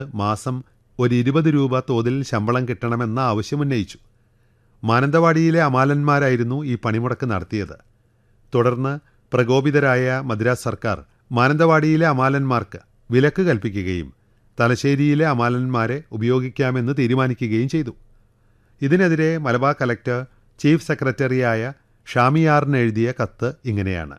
മാസം ഒരു ഇരുപത് രൂപ തോതിൽ ശമ്പളം കിട്ടണമെന്ന ആവശ്യമുന്നയിച്ചു മാനന്തവാടിയിലെ അമാലന്മാരായിരുന്നു ഈ പണിമുടക്ക് നടത്തിയത് തുടർന്ന് പ്രകോപിതരായ മദ്രാസ് സർക്കാർ മാനന്തവാടിയിലെ അമാലന്മാർക്ക് വിലക്ക് കൽപ്പിക്കുകയും തലശ്ശേരിയിലെ അമാലന്മാരെ ഉപയോഗിക്കാമെന്ന് തീരുമാനിക്കുകയും ചെയ്തു ഇതിനെതിരെ മലബാർ കലക്ടർ ചീഫ് സെക്രട്ടറിയായ ഷാമിയാറിന് എഴുതിയ കത്ത് ഇങ്ങനെയാണ്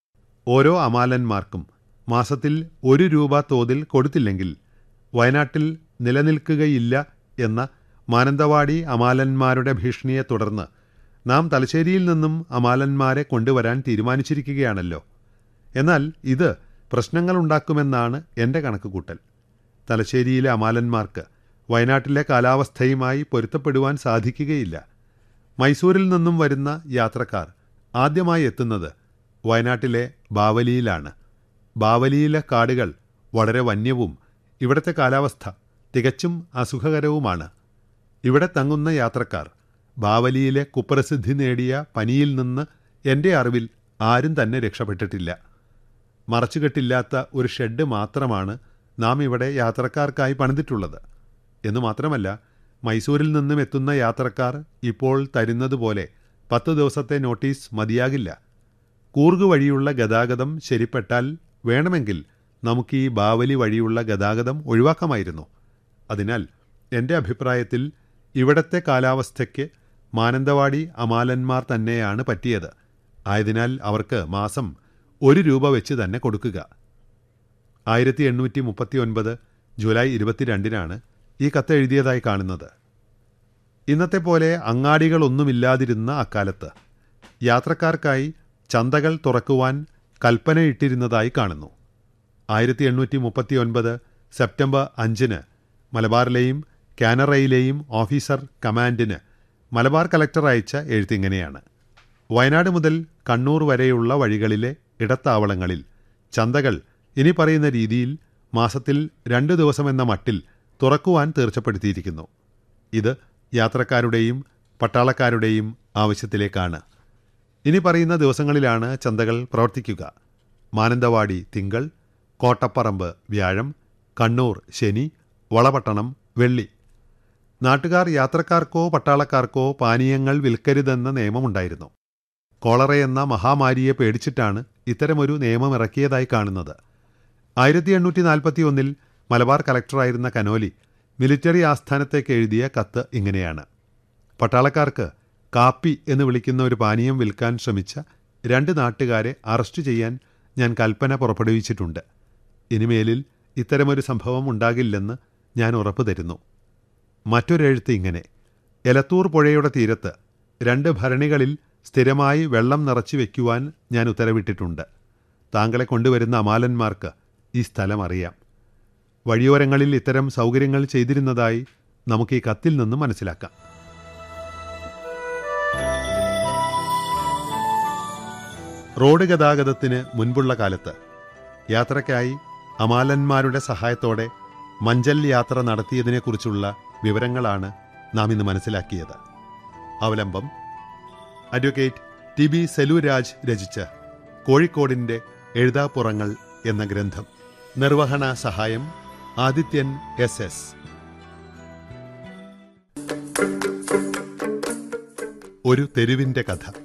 ഓരോ അമാലന്മാർക്കും മാസത്തിൽ ഒരു രൂപ തോതിൽ കൊടുത്തില്ലെങ്കിൽ വയനാട്ടിൽ നിലനിൽക്കുകയില്ല എന്ന മാനന്തവാടി അമാലന്മാരുടെ ഭീഷണിയെ തുടർന്ന് നാം തലശ്ശേരിയിൽ നിന്നും അമാലന്മാരെ കൊണ്ടുവരാൻ തീരുമാനിച്ചിരിക്കുകയാണല്ലോ എന്നാൽ ഇത് പ്രശ്നങ്ങളുണ്ടാക്കുമെന്നാണ് എൻ്റെ കണക്കുകൂട്ടൽ തലശ്ശേരിയിലെ അമാലന്മാർക്ക് വയനാട്ടിലെ കാലാവസ്ഥയുമായി പൊരുത്തപ്പെടുവാൻ സാധിക്കുകയില്ല മൈസൂരിൽ നിന്നും വരുന്ന യാത്രക്കാർ ആദ്യമായി എത്തുന്നത് വയനാട്ടിലെ ബാവലിയിലാണ് ബാവലിയിലെ കാടുകൾ വളരെ വന്യവും ഇവിടുത്തെ കാലാവസ്ഥ തികച്ചും അസുഖകരവുമാണ് ഇവിടെ തങ്ങുന്ന യാത്രക്കാർ ബാവലിയിലെ കുപ്രസിദ്ധി നേടിയ പനിയിൽ നിന്ന് എൻ്റെ അറിവിൽ ആരും തന്നെ രക്ഷപ്പെട്ടിട്ടില്ല മറച്ചുകെട്ടില്ലാത്ത ഒരു ഷെഡ് മാത്രമാണ് നാം ഇവിടെ യാത്രക്കാർക്കായി പണിതിട്ടുള്ളത് എന്നു മാത്രമല്ല മൈസൂരിൽ നിന്നും എത്തുന്ന യാത്രക്കാർ ഇപ്പോൾ തരുന്നതുപോലെ പത്ത് ദിവസത്തെ നോട്ടീസ് മതിയാകില്ല കൂർഗ് വഴിയുള്ള ഗതാഗതം ശരിപ്പെട്ടാൽ വേണമെങ്കിൽ നമുക്ക് ഈ ബാവലി വഴിയുള്ള ഗതാഗതം ഒഴിവാക്കാമായിരുന്നു അതിനാൽ എൻ്റെ അഭിപ്രായത്തിൽ ഇവിടത്തെ കാലാവസ്ഥയ്ക്ക് മാനന്തവാടി അമാലന്മാർ തന്നെയാണ് പറ്റിയത് ആയതിനാൽ അവർക്ക് മാസം ഒരു രൂപ വെച്ച് തന്നെ കൊടുക്കുക ആയിരത്തി എണ്ണൂറ്റി മുപ്പത്തി ഒൻപത് ജൂലൈ ഇരുപത്തിരണ്ടിനാണ് ഈ കത്ത് എഴുതിയതായി കാണുന്നത് ഇന്നത്തെ പോലെ അങ്ങാടികളൊന്നുമില്ലാതിരുന്ന അക്കാലത്ത് യാത്രക്കാർക്കായി ചന്തകൾ തുറക്കുവാൻ കൽപ്പനയിട്ടിരുന്നതായി കാണുന്നു ആയിരത്തി എണ്ണൂറ്റി മുപ്പത്തി ഒൻപത് സെപ്റ്റംബർ അഞ്ചിന് മലബാറിലെയും കാനറയിലെയും ഓഫീസർ കമാൻഡിന് മലബാർ കലക്ടർ അയച്ച എഴുത്തിങ്ങനെയാണ് വയനാട് മുതൽ കണ്ണൂർ വരെയുള്ള വഴികളിലെ ഇടത്താവളങ്ങളിൽ ചന്തകൾ ഇനി പറയുന്ന രീതിയിൽ മാസത്തിൽ രണ്ടു ദിവസമെന്ന മട്ടിൽ തുറക്കുവാൻ തീർച്ചപ്പെടുത്തിയിരിക്കുന്നു ഇത് യാത്രക്കാരുടെയും പട്ടാളക്കാരുടെയും ആവശ്യത്തിലേക്കാണ് ഇനി പറയുന്ന ദിവസങ്ങളിലാണ് ചന്തകൾ പ്രവർത്തിക്കുക മാനന്തവാടി തിങ്കൾ കോട്ടപ്പറമ്പ് വ്യാഴം കണ്ണൂർ ശനി വളപട്ടണം വെള്ളി നാട്ടുകാർ യാത്രക്കാർക്കോ പട്ടാളക്കാർക്കോ പാനീയങ്ങൾ വിൽക്കരുതെന്ന നിയമമുണ്ടായിരുന്നു കോളറയെന്ന മഹാമാരിയെ പേടിച്ചിട്ടാണ് ഇത്തരമൊരു നിയമം ഇറക്കിയതായി കാണുന്നത് ആയിരത്തി എണ്ണൂറ്റി നാൽപ്പത്തി ഒന്നിൽ മലബാർ കലക്ടറായിരുന്ന കനോലി മിലിറ്ററി ആസ്ഥാനത്തേക്ക് എഴുതിയ കത്ത് ഇങ്ങനെയാണ് പട്ടാളക്കാർക്ക് കാപ്പി എന്ന് വിളിക്കുന്ന ഒരു പാനീയം വിൽക്കാൻ ശ്രമിച്ച രണ്ട് നാട്ടുകാരെ അറസ്റ്റ് ചെയ്യാൻ ഞാൻ കൽപ്പന പുറപ്പെടുവിച്ചിട്ടുണ്ട് ഇനിമേലിൽ ഇത്തരമൊരു സംഭവം ഉണ്ടാകില്ലെന്ന് ഞാൻ ഉറപ്പു തരുന്നു മറ്റൊരെഴുത്ത് ഇങ്ങനെ എലത്തൂർ പുഴയുടെ തീരത്ത് രണ്ട് ഭരണികളിൽ സ്ഥിരമായി വെള്ളം നിറച്ചു വയ്ക്കുവാൻ ഞാൻ ഉത്തരവിട്ടിട്ടുണ്ട് താങ്കളെ കൊണ്ടുവരുന്ന അമാലന്മാർക്ക് ഈ സ്ഥലം അറിയാം വഴിയോരങ്ങളിൽ ഇത്തരം സൗകര്യങ്ങൾ ചെയ്തിരുന്നതായി നമുക്ക് ഈ കത്തിൽ നിന്നും മനസ്സിലാക്കാം റോഡ് ഗതാഗതത്തിന് മുൻപുള്ള കാലത്ത് യാത്രയ്ക്കായി അമാലന്മാരുടെ സഹായത്തോടെ മഞ്ചൽ യാത്ര നടത്തിയതിനെക്കുറിച്ചുള്ള വിവരങ്ങളാണ് നാം ഇന്ന് മനസ്സിലാക്കിയത് അവലംബം അഡ്വക്കേറ്റ് ടി ബി സെലൂരാജ് രചിച്ച കോഴിക്കോടിൻ്റെ എഴുതാപ്പുറങ്ങൾ എന്ന ഗ്രന്ഥം നിർവഹണ സഹായം ആദിത്യൻ എസ് എസ് ഒരു തെരുവിൻ്റെ കഥ